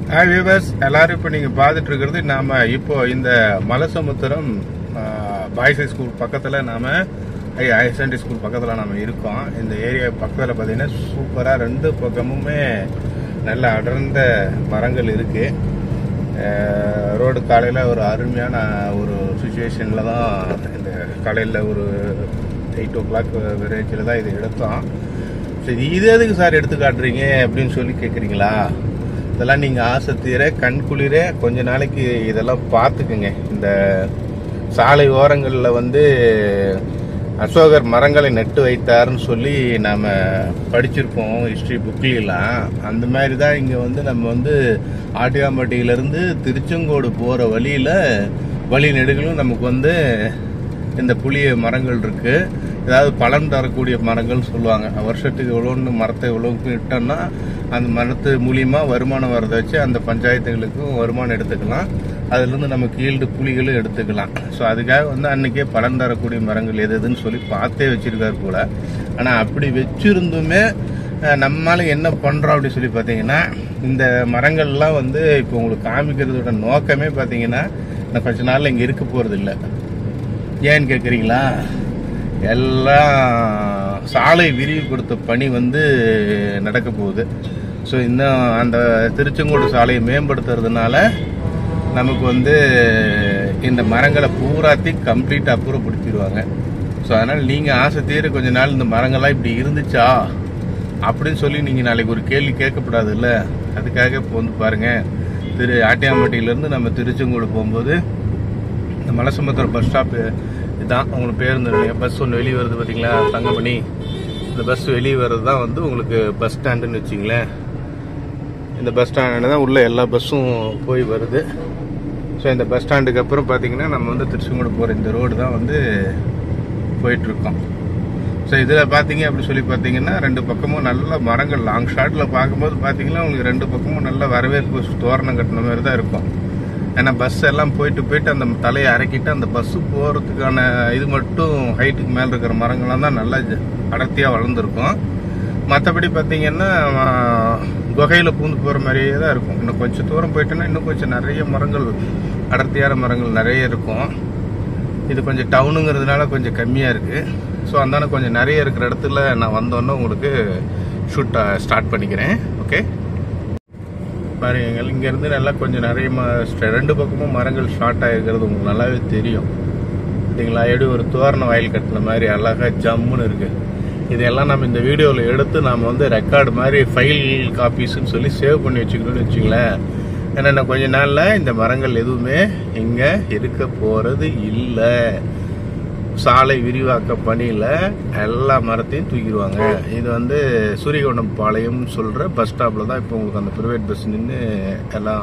Hi viewers எல்லாரும் இப்போ நீங்கள் பார்த்துட்டு இருக்கிறது நாம இப்போ இந்த மலசமுத்திரம் பாய்ஸ் ஸ்கூல் பக்கத்தில் நாம ஹையர் செகண்டரி ஸ்கூல் பக்கத்தில் நாம இருக்கோம் இந்த ஏரியா பக்கத்தில் பார்த்தீங்கன்னா சூப்பராக ரெண்டு பக்கமுமே நல்ல அடர்ந்த மரங்கள் இருக்கு அஹ், ரோடு காலையில் ஒரு அருமையான ஒரு சுச்சுவேஷனில் தான் இந்த காலையில் ஒரு எயிட் ஓ கிளாக் ரேஞ்சில் தான் இது எடுத்தோம் சரி இது எதுக்கு சார் எடுத்து காட்டுறீங்க அப்படின்னு சொல்லி கேட்குறீங்களா இதெல்லாம் நீங்கள் ஆசை தீர கண் குளிர கொஞ்ச நாளைக்கு இதெல்லாம் பார்த்துக்குங்க இந்த சாலை ஓரங்களில் வந்து அசோகர் மரங்களை நட்டு வைத்தாருன்னு சொல்லி நாம் படிச்சிருப்போம் ஹிஸ்ட்ரி புக்லாம் அந்த மாதிரி தான் இங்கே வந்து நம்ம வந்து ஆட்டியாம்பட்டியிலேருந்து திருச்செங்கோடு போகிற வழியில் வழி நெடுகளும் நமக்கு வந்து இந்த புளிய மரங்கள் இருக்கு ஏதாவது பலன் தரக்கூடிய மரங்கள்னு சொல்லுவாங்க வருஷத்துக்கு இவ்வளோன்னு மரத்தை இவ்வளோக்கு இட்டோம்னா அந்த மரத்து மூலியமா வருமானம் வரதை வச்சு அந்த பஞ்சாயத்துகளுக்கும் வருமானம் எடுத்துக்கலாம் அதுலேருந்து நமக்கு ஈல்டு புளிகளும் எடுத்துக்கலாம் ஸோ அதுக்காக வந்து அன்னைக்கே பலன் தரக்கூடிய மரங்கள் எது எதுன்னு சொல்லி பார்த்தே வச்சிருக்காரு போல ஆனால் அப்படி வச்சிருந்துமே அஹ், நம்மால என்ன பண்றோம் அப்படின்னு சொல்லி பார்த்தீங்கன்னா இந்த மரங்கள்லாம் வந்து இப்போ உங்களுக்கு காமிக்கிறதோட நோக்கமே பார்த்தீங்கன்னா இன்னும் கொஞ்ச நாள்ல இங்கே இருக்க போறது இல்லை ஏன்னு கேட்குறீங்களா எல்லாம் சாலை விரிவுபடுத்த பணி வந்து நடக்க போகுது ஸோ இன்னும் அந்த திருச்செங்கோடு சாலையை மேம்படுத்துறதுனால நமக்கு வந்து இந்த மரங்களை பூராத்தி கம்ப்ளீட் அப்புறப்படுத்திடுவாங்க ஸோ அதனால் நீங்கள் ஆசை தீர கொஞ்ச நாள் இந்த மரங்கள்லாம் இப்படி இருந்துச்சா அப்படின்னு சொல்லி நீங்கள் நாளைக்கு ஒரு கேள்வி கேட்கக்கூடாது இல்லை அதுக்காக இப்போ வந்து பாருங்கள் திரு ஆட்டியாம்பட்டியிலேருந்து நம்ம திருச்செங்கோடு போகும்போது இந்த மலசமுத்திரம் பஸ் ஸ்டாப் இதுதான் உங்களுக்கு பேருந்து நிலையம் பஸ் ஒன்று வெளியே வருது பார்த்தீங்களா தங்கமணி இந்த பஸ் வெளியே வர்றது தான் வந்து உங்களுக்கு பஸ் ஸ்டாண்டுன்னு வச்சிங்களேன் இந்த பஸ் ஸ்டாண்டு தான் உள்ள எல்லா பஸ்ஸும் போய் வருது ஸோ இந்த பஸ் ஸ்டாண்டுக்கு அப்புறம் பார்த்தீங்கன்னா நம்ம வந்து திருச்செங்கோடு போகிற இந்த ரோடு தான் வந்து போயிட்டுருக்கோம் ஸோ இதில் பார்த்தீங்க அப்படி சொல்லி பார்த்தீங்கன்னா ரெண்டு பக்கமும் நல்ல மரங்கள் லாங் ஷாட்டில் பார்க்கும்போது பார்த்தீங்கன்னா உங்களுக்கு ரெண்டு பக்கமும் நல்ல வரவேற்பு தோரணம் கட்டின மாதிரி தான் இருக்கும் ஏன்னா பஸ் எல்லாம் போயிட்டு போயிட்டு அந்த தலையை அரைக்கிட்டு அந்த பஸ் போகிறதுக்கான இது மட்டும் ஹைட்டுக்கு மேலே இருக்கிற மரங்கள்லாம் தான் நல்லா ஜ- அடர்த்தியாக வளர்ந்துருக்கும் மற்றபடி பார்த்தீங்கன்னா குகையில் பூந்து போகிற மாதிரியே தான் இருக்கும் இன்னும் கொஞ்சம் தூரம் போயிட்டோன்னா இன்னும் கொஞ்சம் நிறைய மரங்கள் அடர்த்தியான மரங்கள் நிறைய இருக்கும் இது கொஞ்சம் டவுனுங்கிறதுனால கொஞ்சம் கம்மியாக இருக்குது ஸோ அந்தான கொஞ்சம் நிறைய இருக்கிற இடத்துல நான் வந்தோன்னே உங்களுக்கு ஷூட் ஸ்டார்ட் பண்ணிக்கிறேன் ஓகே பாருங்க இங்கேருந்து நல்லா கொஞ்சம் நிறைய ம ஸ்ட- ரெண்டு பக்கமும் மரங்கள் ஷார்ட் ஆகிருக்கிறது உங்களுக்கு நல்லாவே தெரியும் பார்த்தீங்களா எப்படி ஒரு தோரண வயல் கட்டின மாதிரி அழகாக ஜம்முன்னு இருக்கு இதெல்லாம் நம்ம இந்த வீடியோவில் எடுத்து நாம் வந்து ரெக்கார்டு மாதிரி ஃபைல் காப்பீஸ்ன்னு சொல்லி சேவ் பண்ணி வச்சுக்கணும்னு வச்சுங்களேன் ஏன்னா இன்னும் கொஞ்ச நாளில் இந்த மரங்கள் எதுவுமே இங்கே இருக்க போகிறது இல்லை சாலை விரிவாக்க பணியில் எல்லா மரத்தையும் தூக்கிடுவாங்க இது வந்து சூரியகொண்டம் பாளையம் சொல்கிற பஸ் ஸ்டாப்பில் தான் இப்போ உங்களுக்கு அந்த ப்ரைவேட் பஸ் நின்று எல்லாம்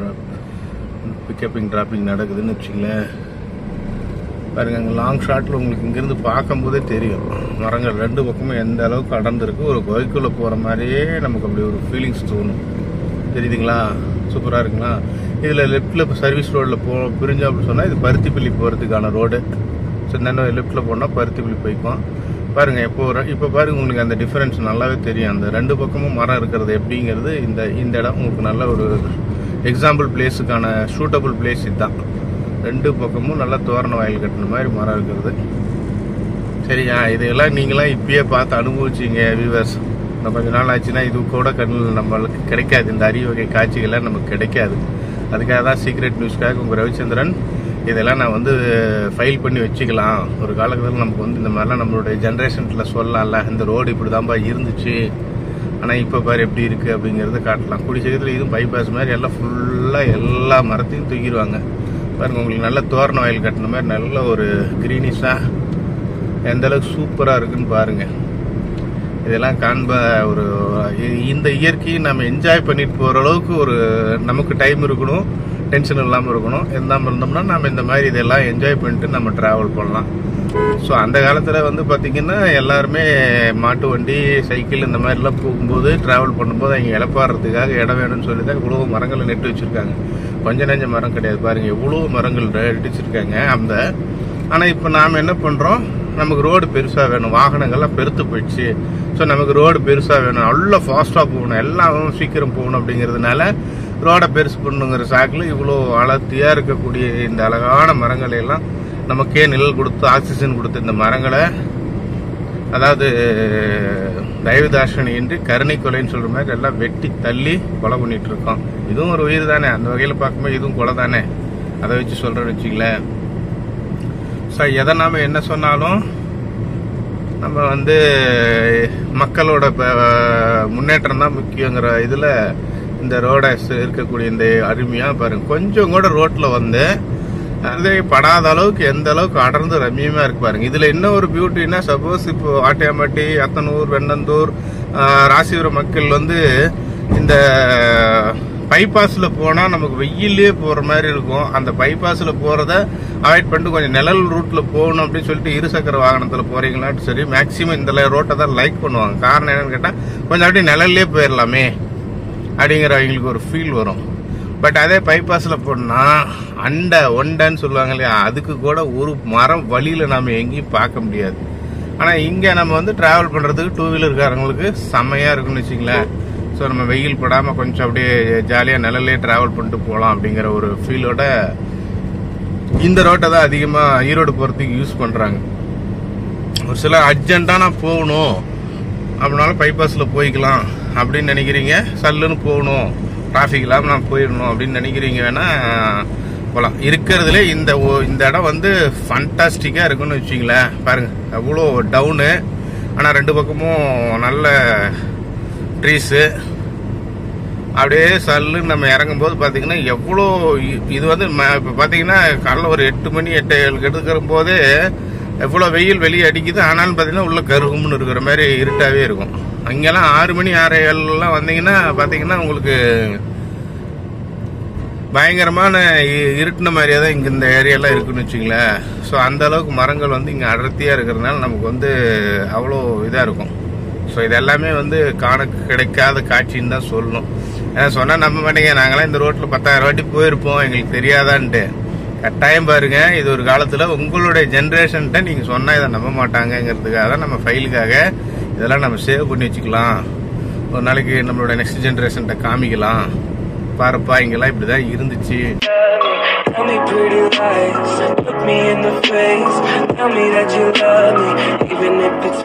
பிக்கப்பிங் டிராப்பிங் நடக்குதுன்னு வச்சுங்களேன் பாருங்க அங்கே லாங் ஷாட்டில் உங்களுக்கு இங்கேருந்து பார்க்கும்போதே தெரியும் மரங்கள் ரெண்டு பக்கமும் எந்த அளவுக்கு அடர்ந்திருக்கு ஒரு கோய்க்குள்ளே போகிற மாதிரியே நமக்கு அப்படி ஒரு ஃபீலிங்ஸ் தோணும் தெரியுதுங்களா சூப்பராக இருக்குங்களா இதில் லெஃப்ட்டில் இப்போ சர்வீஸ் ரோடில் போ பிரிஞ்சோம் அப்படின்னு சொன்னால் இது பருத்திப்பள்ளி போகிறதுக்கான ரோடு ஸோ இந்த லெஃப்ட்டில் போனால் பருத்திப்பள்ளி போய்க்கும் பாருங்க இப்போ ஒரு- இப்போ பாருங்க உங்களுக்கு அந்த டிஃபரன்ஸ் நல்லாவே தெரியும் அந்த ரெண்டு பக்கமும் மரம் இருக்கிறது எப்படிங்கிறது இந்த இந்த இடம் உங்களுக்கு நல்ல ஒரு எக்ஸாம்பிள் பிளேஸுக்கான சூட்டபிள் பிளேஸ் இதுதான் ரெண்டு பக்கமும் நல்லா தோரண வயல் கட்டின மாதிரி மரம் இருக்கிறது சரியா இதையெல்லாம் நீங்களாம் இப்பயே பார்த்து அனுபவிச்சீங்க வியூவர்ஸ் இன்னும் கொஞ்ச நாள் ஆச்சுன்னா இது கூட கண்ணில் நம்மளுக்கு கிடைக்காது இந்த அரிய வகை காட்சிகள்லாம் நமக்கு கிடைக்காது அதுக்காக தான் சீக்ரெட் நியூஸ்க்காக உங்கள் ரவிச்சந்திரன் இதெல்லாம் நான் வந்து ஃபைல் பண்ணி வச்சுக்கலாம் ஒரு காலகட்டத்தில் நமக்கு வந்து இந்த மாதிரிலாம் நம்மளுடைய ஜென்ரேஷனில் சொல்லலாம்ல இந்த ரோடு இப்படி தான்ப்பா இருந்துச்சு ஆனால் இப்போ பாரு எப்படி இருக்குது அப்படிங்கிறத காட்டலாம் கூடிய சீக்கிரத்தில் இதுவும் பைபாஸ் மாதிரி எல்லாம் ஃபுல்லாக எல்லா மரத்தையும் தூக்கிடுவாங்க பாருங்க உங்களுக்கு நல்ல தோரண வயல் கட்டின மாதிரி நல்ல ஒரு க்ரீனிஷாக எந்த அளவுக்கு சூப்பராக இருக்குன்னு பாருங்க இதெல்லாம் காண்ப ஒரு இ- இந்த இயற்கையை நம்ம என்ஜாய் பண்ணிட்டு போகிற அளவுக்கு ஒரு நமக்கு டைம் இருக்கணும் டென்ஷன் இல்லாமல் இருக்கணும் இல்லாமல் இருந்தோம்னா நம்ம இந்த மாதிரி இதெல்லாம் என்ஜாய் பண்ணிட்டு நம்ம ட்ராவல் பண்ணலாம் ஸோ அந்த காலத்தில் வந்து பார்த்திங்கன்னா எல்லாருமே மாட்டு வண்டி சைக்கிள் இந்த மாதிரிலாம் போகும்போது ட்ராவல் பண்ணும்போது அவங்க இழப்பாடுறதுக்காக இடம் வேணும்னு சொல்லி தான் இவ்வளோ மரங்களை நட்டு வச்சுருக்காங்க கொஞ்ச நெஞ்ச மரம் கிடையாது பாருங்க எவ்வளோ மரங்கள் அடிச்சிருக்காங்க அந்த ஆனால் இப்போ நாம் என்ன பண்ணுறோம் நமக்கு ரோடு பெருசாக வேணும் வாகனங்கள்லாம் பெருத்து போயிடுச்சு ஸோ நமக்கு ரோடு பெருசாக வேணும் நல்லா ஃபாஸ்ட்டாக போகணும் எல்லாம் சீக்கிரம் போகணும் அப்படிங்கிறதுனால ரோட பெருசு பண்ணுங்கிற சாக்கில் இவ்வளோ அடர்த்தியா இருக்கக்கூடிய இந்த அழகான மரங்களை எல்லாம் நமக்கே நிழல் கொடுத்து ஆக்சிஜன் கொடுத்த இந்த மரங்களை அதாவது தயவுதாசனை இன்றி கருணை கொலைன்னு சொல்ற மாதிரி எல்லாம் வெட்டி தள்ளி கொலை பண்ணிட்டு இருக்கோம் இதுவும் ஒரு உயிர் தானே அந்த வகையில் பார்க்கும்போது இதுவும் கொலை தானே அதை வச்சு சொல்றேன்னு வச்சுங்களேன் ஸோ எதை நாம என்ன சொன்னாலும் நம்ம வந்து மக்களோட ப- முன்னேற்றம் தான் முக்கியங்கிற இதுல இந்த ரோட இருக்கக்கூடிய இந்த அருமையா பாருங்க கொஞ்சம் கூட ரோட்ல வந்து அது படாத அளவுக்கு எந்த அளவுக்கு அடர்ந்து ரம்மியமா இருக்கு பாருங்க இதுல என்ன ஒரு பியூட்டின்னா சப்போஸ் இப்போ ஆட்டியாம்பட்டி அத்தனூர் வெண்ணந்தூர் ஆஹ், ராசிபுரம் மக்கள் வந்து இந்த பைபாஸ்ல போனா நமக்கு வெயிலே போற மாதிரி இருக்கும் அந்த பைபாஸ்ல போறத அவாய்ட் பண்ணிட்டு கொஞ்சம் நிழல் ரூட்ல போகணும் அப்படின்னு சொல்லிட்டு இருசக்கர வாகனத்துல போறீங்களான்னு சரி மேக்சிமம் இந்த ரோட்டை தான் லைக் பண்ணுவாங்க காரணம் என்னன்னு கேட்டா கொஞ்சம் அப்படியே நிழல்லே போயிடலாமே அப்படிங்கிற அவங்களுக்கு ஒரு ஃபீல் வரும் பட் அதே பைபாஸ்ல போனா அண்டை ஒண்டைன்னு சொல்லுவாங்க இல்லையா அதுக்கு கூட ஒரு மரம் வழியில நாம எங்கேயும் பார்க்க முடியாது ஆனா இங்க நம்ம வந்து டிராவல் பண்றதுக்கு டூ வீலர்காரங்களுக்கு செம்மையா இருக்கும்னு வச்சுங்களேன் ஸோ நம்ம வெயில் படாம கொஞ்சம் அப்படியே ஜாலியா நிழல்லே டிராவல் பண்ணிட்டு போகலாம் அப்படிங்கிற ஒரு ஃபீலோட இந்த ரோட்டை தான் அதிகமா ஈரோடு போறதுக்கு யூஸ் பண்றாங்க ஒரு சில அர்ஜென்ட்டா நான் போகணும் அப்படினாலும் பைபாஸ்ல போய்க்கலாம் அப்படின்னு நினைக்கிறீங்க சல்லுன்னு போகணும் டிராஃபிக் இல்லாமல் நான் போயிடணும் அப்படின்னு நினைக்கிறீங்க வேணா போகலாம் இருக்கிறதுல இந்த ஒ- இந்த இடம் வந்து ஃபண்டாஸ்டிக்காக இருக்குன்னு வச்சுங்களேன் பாருங்க அவ்வளோ டவுனு ஆனால் ரெண்டு பக்கமும் நல்ல ட்ரீஸு அப்படியே சல்லுன்னு நம்ம இறங்கும்போது பார்த்தீங்கன்னா எவ்வளோ இ- இது வந்து ம- இப்ப பார்த்தீங்கன்னா காலைல ஒரு எட்டு மணி எட்டு ஏழுக்கு எடுக்கிற போதே எவ்வளோ வெயில் வெளியே அடிக்குது ஆனாலும் பார்த்தீங்கன்னா உள்ள கருகும்னு இருக்கிற மாதிரி இருட்டாவே இருக்கும் அங்கெல்லாம் ஆறு மணி ஆறு ஏழுலாம் வந்தீங்கன்னா பார்த்தீங்கன்னா உங்களுக்கு பயங்கரமான இ- இருட்டின மாதிரியே தான் இங்க இந்த ஏரியாலாம் இருக்குன்னு வச்சுங்களேன் ஸோ அந்த அளவுக்கு மரங்கள் வந்து இங்க அடர்த்தியா இருக்கிறதுனால நமக்கு வந்து அவ்வளோ இதா இருக்கும் ஸோ இது எல்லாமே வந்து காண கிடைக்காத காட்சின்னு தான் சொல்லணும் ஏன்னா சொன்னா நம்ப மாட்டீங்க நாங்களாம் இந்த ரோட்ல பத்தாயிரம் வாட்டி போயிருப்போம் எங்களுக்கு தெரியாதான்ட்டு கட்டாயம் பாருங்க இது ஒரு காலத்துல உங்களுடைய ஜென்ரேஷன்ட்ட நீங்க சொன்னா இதை நம்ப மாட்டாங்கங்கிறதுக்காக தான் நம்ம ஃபைலுக்காக இதெல்லாம் நம்ம சேவ் பண்ணி வச்சுக்கலாம் ஒரு நாளைக்கு நம்மளோட நெக்ஸ்ட் ஜென்ரேஷன்ட்ட காமிக்கலாம் பாருப்பா இங்கெல்லாம் இப்படிதான் இருந்துச்சு Tell me pretty lies, look me in the face. Tell me that you love me, even if it's